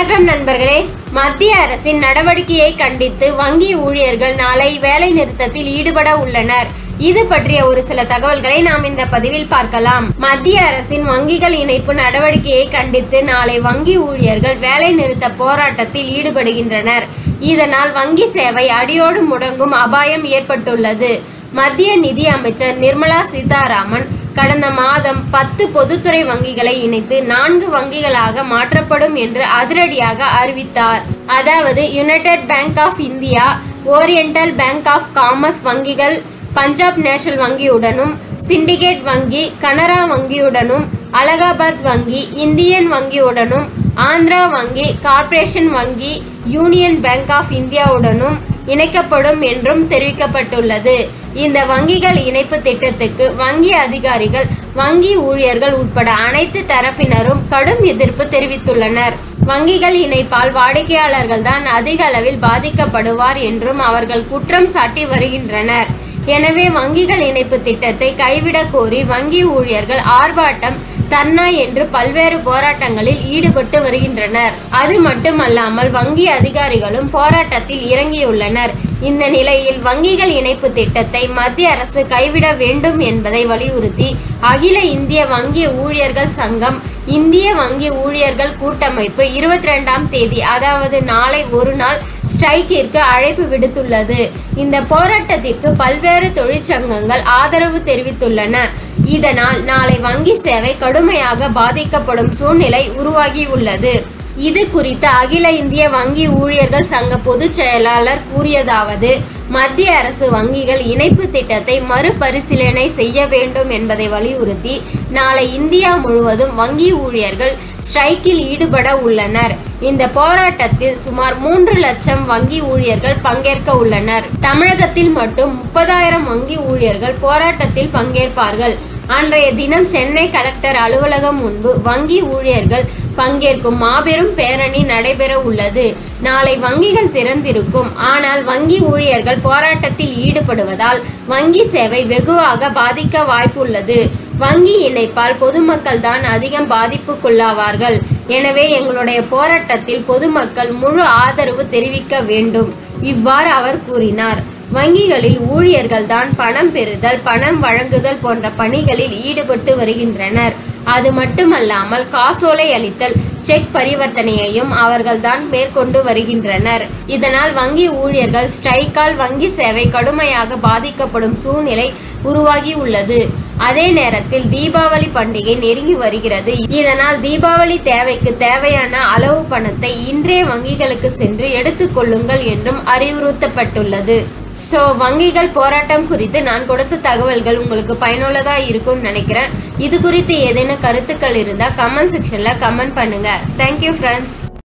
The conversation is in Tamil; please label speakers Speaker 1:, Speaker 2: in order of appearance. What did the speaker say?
Speaker 1: வணக்கம் நண்பர்களே மத்திய அரசின் நடவடிக்கையை கண்டித்து வங்கி ஊழியர்கள் நாளை வேலை நிறுத்தத்தில் ஈடுபட உள்ளனர் இது பற்றிய ஒரு சில தகவல்களை நாம் இந்த பதிவில் பார்க்கலாம் மத்திய அரசின் வங்கிகள் இணைப்பு நடவடிக்கையை கண்டித்து நாளை வங்கி ஊழியர்கள் வேலை நிறுத்த போராட்டத்தில் ஈடுபடுகின்றனர் இதனால் வங்கி சேவை அடியோடு முடங்கும் அபாயம் ஏற்பட்டுள்ளது மத்திய நிதி அமைச்சர் நிர்மலா சீதாராமன் கடந்த மாதம் பத்து பொதுத்துறை வங்கிகளை இணைத்து நான்கு வங்கிகளாக மாற்றப்படும் என்று அதிரடியாக அறிவித்தார் அதாவது united bank of India oriental bank of commerce வங்கிகள் பஞ்சாப் நேஷனல் வங்கியுடனும் சிண்டிகேட் வங்கி கனரா வங்கியுடனும் அலகாபாத் வங்கி இந்தியன் வங்கியுடனும் ஆந்திரா வங்கி கார்ப்பரேஷன் வங்கி யூனியன் பேங்க் ஆஃப் இந்தியாவுடனும் இணைக்கப்படும் என்றும் தெரிவிக்கப்பட்டுள்ளது இந்த வங்கிகள் இணைப்பு திட்டத்துக்கு வங்கி அதிகாரிகள் வங்கி ஊழியர்கள் உட்பட அனைத்து தரப்பினரும் கடும் எதிர்ப்பு தெரிவித்துள்ளனர் வங்கிகள் இணைப்பால் வாடிக்கையாளர்கள் தான் அதிக அளவில் பாதிக்கப்படுவார் என்றும் அவர்கள் குற்றம் சாட்டி வருகின்றனர் எனவே வங்கிகள் இணைப்பு திட்டத்தை கைவிடக் கோரி வங்கி ஊழியர்கள் ஆர்ப்பாட்டம் தர்ணா என்று பல்வேறு போராட்டங்களில் ஈடுபட்டு வருகின்றனர் அது மட்டுமல்லாமல் வங்கி அதிகாரிகளும் போராட்டத்தில் இறங்கியுள்ளனர் இந்த நிலையில் வங்கிகள் இணைப்பு திட்டத்தை மத்திய அரசு கைவிட வேண்டும் என்பதை வலியுறுத்தி அகில இந்திய வங்கி ஊழியர்கள் சங்கம் இந்திய வங்கி ஊழியர்கள் கூட்டமைப்பு இருபத்தி ரெண்டாம் தேதி அதாவது நாளை ஒரு நாள் ஸ்ட்ரைக்கிற்கு அழைப்பு விடுத்துள்ளது இந்த போராட்டத்திற்கு பல்வேறு தொழிற்சங்கங்கள் ஆதரவு தெரிவித்துள்ளன இதனால் நாளை வங்கி சேவை கடுமையாக பாதிக்கப்படும் சூழ்நிலை உருவாகியுள்ளது இது குறித்து அகில இந்திய வங்கி ஊழியர்கள் சங்க பொதுச் செயலாளர் கூறியதாவது மத்திய அரசு வங்கிகள் இணைப்பு திட்டத்தை மறுபரிசீலனை செய்ய வேண்டும் என்பதை வலியுறுத்தி நாளை இந்தியா முழுவதும் வங்கி ஊழியர்கள் ஸ்ட்ரைக்கில் ஈடுபட உள்ளனர் இந்த போராட்டத்தில் சுமார் மூன்று லட்சம் வங்கி ஊழியர்கள் பங்கேற்க உள்ளனர் தமிழகத்தில் மட்டும் முப்பதாயிரம் வங்கி ஊழியர்கள் போராட்டத்தில் பங்கேற்பார்கள் அன்றைய தினம் சென்னை கலெக்டர் அலுவலகம் முன்பு வங்கி ஊழியர்கள் பங்கேற்கும் மாபெரும் பேரணி நடைபெற உள்ளது நாளை வங்கிகள் திறந்திருக்கும் ஆனால் வங்கி ஊழியர்கள் போராட்டத்தில் ஈடுபடுவதால் வங்கி சேவை வெகுவாக பாதிக்க வாய்ப்புள்ளது வங்கி இணைப்பால் பொதுமக்கள் தான் அதிகம் பாதிப்புக்குள்ளாவார்கள் எனவே எங்களுடைய போராட்டத்தில் பொதுமக்கள் முழு ஆதரவு தெரிவிக்க வேண்டும் இவ்வாறு அவர் கூறினார் வங்கிகளில் ஊழியர்கள் தான் பணம் பெறுதல் பணம் வழங்குதல் போன்ற பணிகளில் ஈடுபட்டு வருகின்றனர் அது மட்டுமல்லாமல் காசோலை அளித்தல் செக் பரிவர்த்தனையையும் அவர்கள்தான் மேற்கொண்டு வருகின்றனர் இதனால் வங்கி ஊழியர்கள் ஸ்ட்ரைக்கால் வங்கி சேவை கடுமையாக பாதிக்கப்படும் சூழ்நிலை உருவாகி உள்ளது அதே நேரத்தில் தீபாவளி பண்டிகை நெருங்கி வருகிறது இதனால் தீபாவளி தேவைக்கு தேவையான அளவு பணத்தை இன்றைய வங்கிகளுக்கு சென்று எடுத்துக்கொள்ளுங்கள் என்றும் அறிவுறுத்தப்பட்டுள்ளது ஸோ வங்கிகள் போராட்டம் குறித்து நான் கொடுத்த தகவல்கள் உங்களுக்கு பயனுள்ளதா இருக்கும்னு நினைக்கிறேன் இது குறித்து ஏதேனும் கருத்துக்கள் இருந்தால் கமெண்ட் செக்ஷன்ல கமெண்ட் பண்ணுங்க தேங்க்யூ ஃப்ரெண்ட்ஸ்